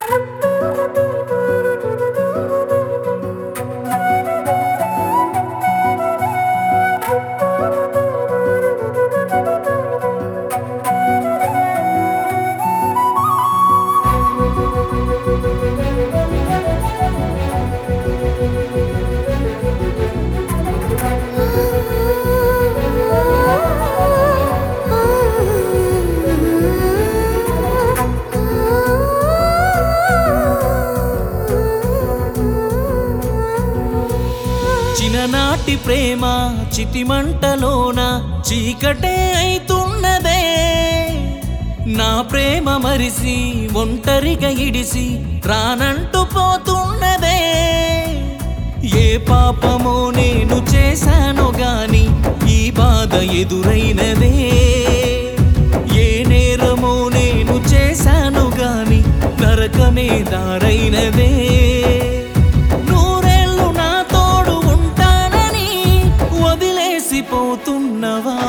చిన్ననాటి ప్రేమ చితిమంటలోన చీకటే అయితున్నదే నా ప్రేమ మరిసి ఒంటరిగా ఇడిసి రానంటూ పోతున్నదే ఏ పాపమో నేను చేశాను గాని ఈ బాధ ఎదురైనదే ఏ నేరమో నేను చేశాను గాని నరకమే దారైనదే నూరేళ్ళు నా తోడు ఉంటానని వదిలేసిపోతున్నవా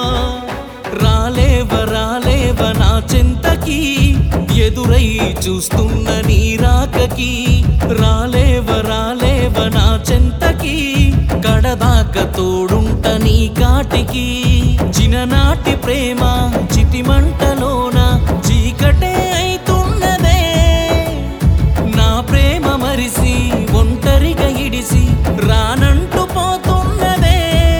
రాలేవ రాలేవ నా చెంతకి ఎదురై చూస్తున్న నీ రాకకి రాలేవ రాలేవ నా చెంతకి కడదాక తోడుంట నీ కాటికి చిన్ననాటి ప్రేమ చితిమంటలోన చీకటే అయితున్నదే నా ప్రేమ మరిసి ఒంటరిగా ఇడిసి రానంటూ పోతున్నదే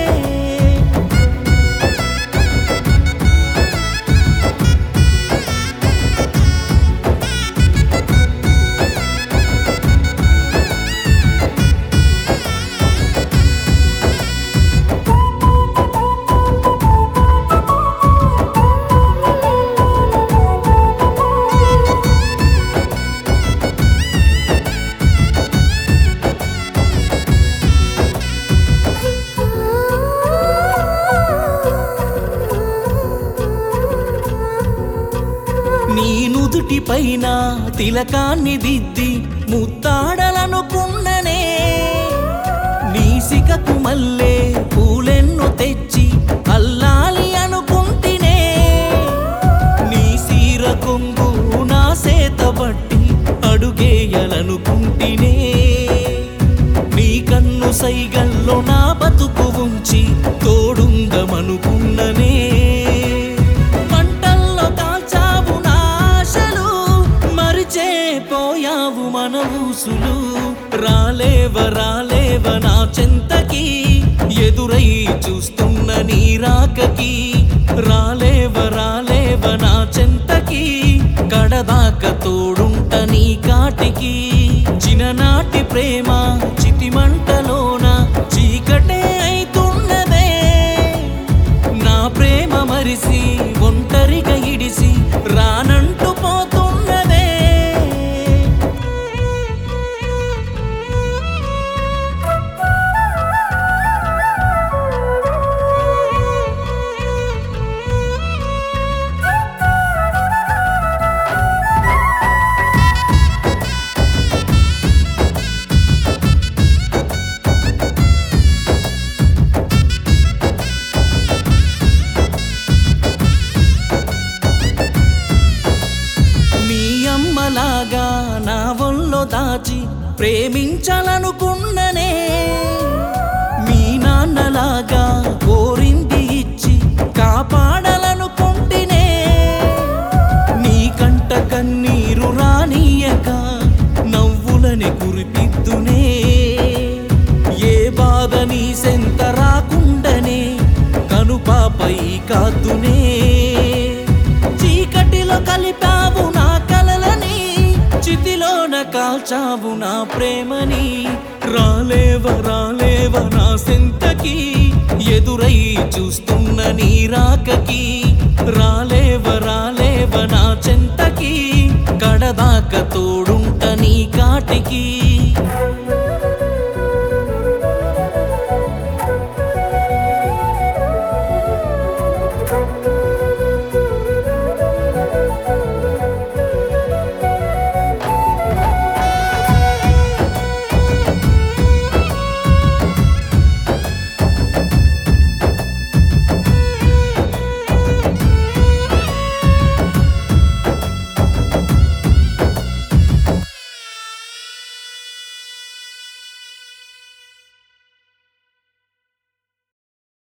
నీ నుదుటి పైన తిలకాన్ని దిద్ది ముత్తాడలనుకున్ననే నీ సిగకు మల్లే పూలెన్ను తెచ్చి అల్లాలి అనుకుంటినే నీ సీర కొంగు నా సేత బట్టి అడుగేయాలనుకుంటినే నీ కన్ను సైగల్లో నా బతుకు ఉంచి తోడుందమనుకున్ననే మంటల్లో కాల్చావు నా ఆశలు మరిచే పోయావు మన ఊసులు రాలేవ రాలేవ నా చెంతకి ఎదురై చూస్తున్న నీ రాకకి రాలేవ రాలేవ నా చెంతకి కడదాక తోడుంట నీ కాటికి చిన్ననాటి ప్రేమ చితిమంటలోన చీకటే అయితున్నదే నా ప్రేమ మరిసి ఒంటరిగా ఇడిసి రానంటూ పోతున్నదే మీ అమ్మలాగా నా ఒళ్ళో దాచి ప్రేమించాలనుకున్ననే మీ నాన్నలాగా కోరింది ఇచ్చి కాపాడాలనుకుంటేనే నీ కంట కన్నీరు రానియక నవ్వులని కురిపిద్దునే ఏ బాధ నీ సెంత రాకుండనే కనుపాపై కాదునే చీకటిలో కలిపావు నా కలలని చితిలోన కాల్చావు నా ప్రేమని రాలేవ రాలేవ నా సెంతకి ఎదురై చూస్తున్న నీ రాకకి రాలేవ రాలేవ నా చెంతకి కడదాక తోడుంట నీ కాటికి